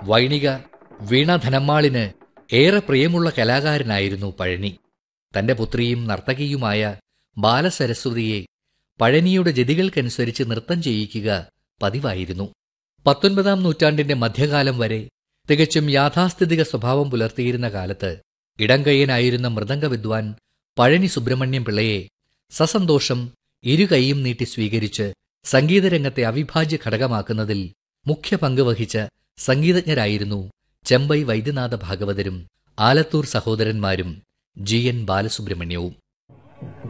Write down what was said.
വൈണിക വീണ ധനമ്മാളിന് ഏറെ പ്രിയമുള്ള കലാകാരനായിരുന്നു പഴനി തന്റെ പുത്രിയും നർത്തകിയുമായ ബാലസരസ്വതിയെ പഴനിയുടെ ജതികൾക്കനുസരിച്ച് നൃത്തം ചെയ്യിക്കുക പതിവായിരുന്നു പത്തൊൻപതാം നൂറ്റാണ്ടിന്റെ മധ്യകാലം വരെ തികച്ചും യാഥാസ്ഥിതിക സ്വഭാവം പുലർത്തിയിരുന്ന കാലത്ത് ഇടംകയ്യനായിരുന്ന മൃദംഗ വിദ്വാൻ പഴനി സുബ്രഹ്മണ്യം പിള്ളയെ സസന്തോഷം ഇരു കൈയും നീട്ടി സ്വീകരിച്ച് സംഗീതരംഗത്തെ അവിഭാജ്യ ഘടകമാക്കുന്നതിൽ മുഖ്യ പങ്ക് വഹിച്ച സംഗീതജ്ഞരായിരുന്നു ചെമ്പൈ വൈദ്യനാഥ ഭാഗവതരും ആലത്തൂർ സഹോദരന്മാരും ജി എൻ ബാലസുബ്രഹ്മണ്യവും